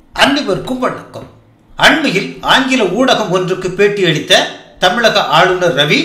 அனைவருக்கும் வணக்கம் அண்மையில் ஆங்கில ஊடகம் ஒன்றுக்கு பேட்டியளித்த தமிழக ஆளுநர் ரவி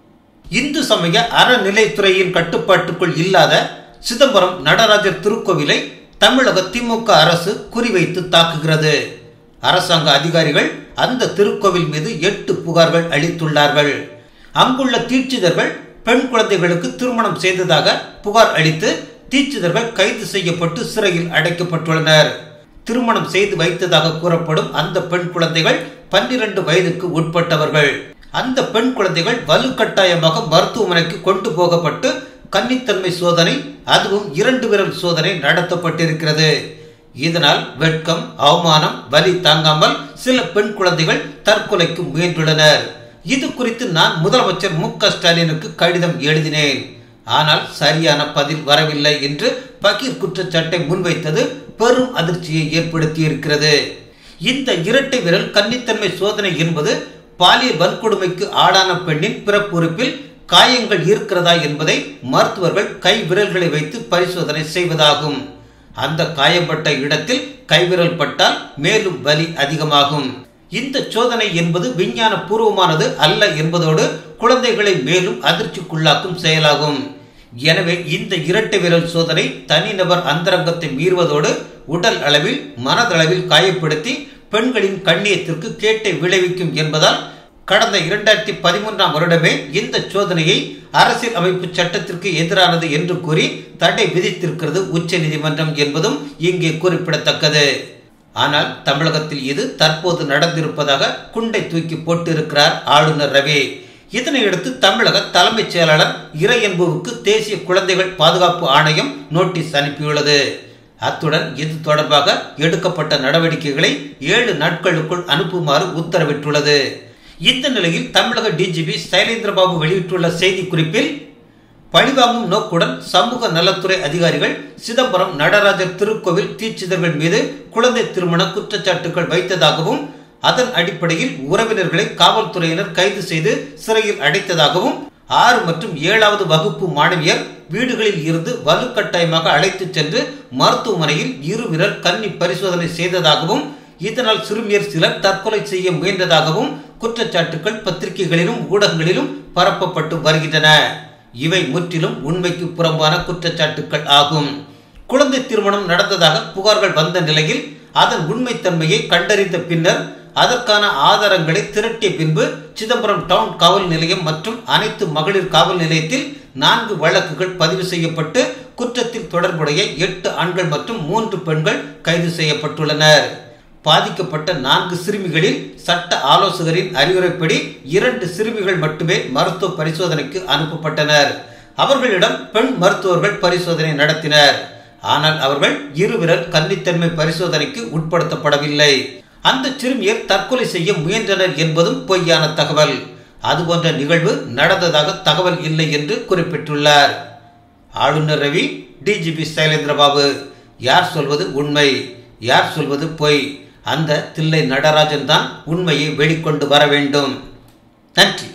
இந்து சமய அறநிலைத்துறையின் கட்டுப்பாட்டுக்குள் இல்லாத சிதம்பரம் நடராஜர் திருக்கோவிலை தமிழக திமுக அரசு குறிவைத்து தாக்குகிறது அரசாங்க அதிகாரிகள் அந்த திருக்கோவில் மீது எட்டு புகார்கள் அளித்துள்ளார்கள் அங்குள்ள தீட்சிதர்கள் பெண் குழந்தைகளுக்கு திருமணம் செய்ததாக புகார் அளித்து தீட்சிதர்கள் கைது செய்யப்பட்டு சிறையில் அடைக்கப்பட்டுள்ளனர் திருமணம் செய்து வைத்ததாக கூறப்படும் அந்த பெண் குழந்தைகள் பன்னிரண்டு வயதுக்கு உட்பட்டவர்கள் அந்த பெண் குழந்தைகள் வலுக்கட்டாயமாக மருத்துவமனைக்கு கொண்டு போகப்பட்டு கன்னித்தன்மை சோதனை அதுவும் இரண்டு விரல் சோதனை நடத்தப்பட்டிருக்கிறது இதனால் வெட்கம் அவமானம் வலி தாங்காமல் சில பெண் குழந்தைகள் தற்கொலைக்கு முயன்றுள்ளனர் இது குறித்து நான் முதலமைச்சர் மு க ஸ்டாலினுக்கு கடிதம் எழுதினேன் ஆனால் சரியான பதில் வரவில்லை என்று பகீர் குற்றச்சாட்டை முன்வைத்தது பெரும் அதிர்ச்சியை ஏற்படுத்தி இருக்கிறது இந்த இரட்டை விரல் கன்னித்தன்மை சோதனை என்பது பாலியல் வன்கொடுமைக்கு ஆளான பெண்ணின் பிறப்புறுப்பில் காயங்கள் இருக்கிறதா என்பதை மருத்துவர்கள் கை விரல்களை வைத்து பரிசோதனை செய்வதாகும் அந்த காயப்பட்ட இடத்தில் கைவிரல் பட்டால் மேலும் வலி அதிகமாகும் இந்த சோதனை என்பது விஞ்ஞான பூர்வமானது அல்ல என்பதோடு குழந்தைகளை மேலும் அதிர்ச்சிக்குள்ளாக்கும் செயலாகும் எனவே இந்த இரட்டை விரல் சோதனை தனிநபர் அந்தரங்கத்தை மீறுவதோடு உடல் அளவில் மனதளவில் காயப்படுத்தி பெண்களின் கண்ணியத்திற்கு கேட்டை விளைவிக்கும் என்பதால் கடந்த இரண்டாயிரத்தி பதிமூன்றாம் வருடமே இந்த சோதனையை அரசியல் அமைப்பு சட்டத்திற்கு எதிரானது என்று கூறி தடை விதித்திருக்கிறது உச்ச நீதிமன்றம் என்பதும் இங்கே குறிப்பிடத்தக்கது ஆனால் தமிழகத்தில் இது தற்போது நடந்திருப்பதாக குண்டை தூக்கி போட்டிருக்கிறார் ஆளுநர் ரவி இதனையடுத்து தமிழக தலைமைச் செயலாளர் இறையன்புவுக்கு தேசிய குழந்தைகள் பாதுகாப்பு ஆணையம் நோட்டீஸ் அனுப்பியுள்ளது அத்துடன் இது தொடர்பாக எடுக்கப்பட்ட நடவடிக்கைகளை ஏழு நாட்களுக்குள் அனுப்புமாறு உத்தரவிட்டுள்ளது இந்த நிலையில் தமிழக டிஜிபி சைலேந்திரபாபு வெளியிட்டுள்ள செய்தி குறிப்பில் பழிவாங்கும் நோக்குடன் சமூக நலத்துறை அதிகாரிகள் சிதம்பரம் நடராஜர் திருக்கோவில் தீட்சிதர்கள் மீது குழந்தை திருமண குற்றச்சாட்டுகள் வைத்ததாகவும் அதன் அடிப்படையில் உறவினர்களை காவல்துறையினர் கைது செய்து சிறையில் அடைத்ததாகவும் ஆறு மற்றும் ஏழாவது வகுப்பு மாணவியர் வீடுகளில் இருந்து வலுக்கட்டாயமாக அழைத்துச் சென்று மருத்துவமனையில் இருவிரல் கன்னி பரிசோதனை செய்ததாகவும் இதனால் சிறுமியர் சிலர் தற்கொலை செய்ய முயன்றதாகவும் குற்றச்சாட்டுகள் பத்திரிகைகளிலும் ஊடகங்களிலும் பரப்பப்பட்டு வருகின்றன இவை முற்றிலும் உண்மைக்கு புறம்பான குற்றச்சாட்டுகள் ஆகும் குழந்தை திருமணம் நடந்ததாக புகார்கள் வந்த நிலையில் அதன் உண்மைத்தன்மையை கண்டறிந்த பின்னர் அதற்கான ஆதாரங்களை திரட்டிய பின்பு சிதம்பரம் டவுன் காவல் நிலையம் மற்றும் அனைத்து மகளிர் காவல் நிலையத்தில் நான்கு வழக்குகள் பதிவு செய்யப்பட்டு குற்றத்தில் தொடர்புடைய எட்டு ஆண்கள் மற்றும் மூன்று பெண்கள் கைது செய்யப்பட்டுள்ளனர் பாதிக்கப்பட்ட நான்கு சிறுமிகளில் சட்ட ஆலோசகரின் அறிவுரைப்படி இரண்டு சிறுமிகள் மட்டுமே மருத்துவ பரிசோதனைக்கு அனுப்பப்பட்டனர் அவர்களிடம் பெண் மருத்துவர்கள் பரிசோதனை நடத்தினர் ஆனால் அவர்கள் இருவிரல் கன்னித்தன்மை பரிசோதனைக்கு உட்படுத்தப்படவில்லை அந்த சிறுமியர் தற்கொலை செய்ய முயன்றனர் என்பதும் பொய்யான தகவல் அதுபோன்ற நிகழ்வு நடந்ததாக தகவல் இல்லை என்று குறிப்பிட்டுள்ளார் ஆளுநர் ரவி டிஜிபி சைலேந்திரபாபு யார் சொல்வது உண்மை யார் சொல்வது பொய் அந்த தில்லை நடராஜன் தான் உண்மையை வெளிக்கொண்டு வர வேண்டும் நன்றி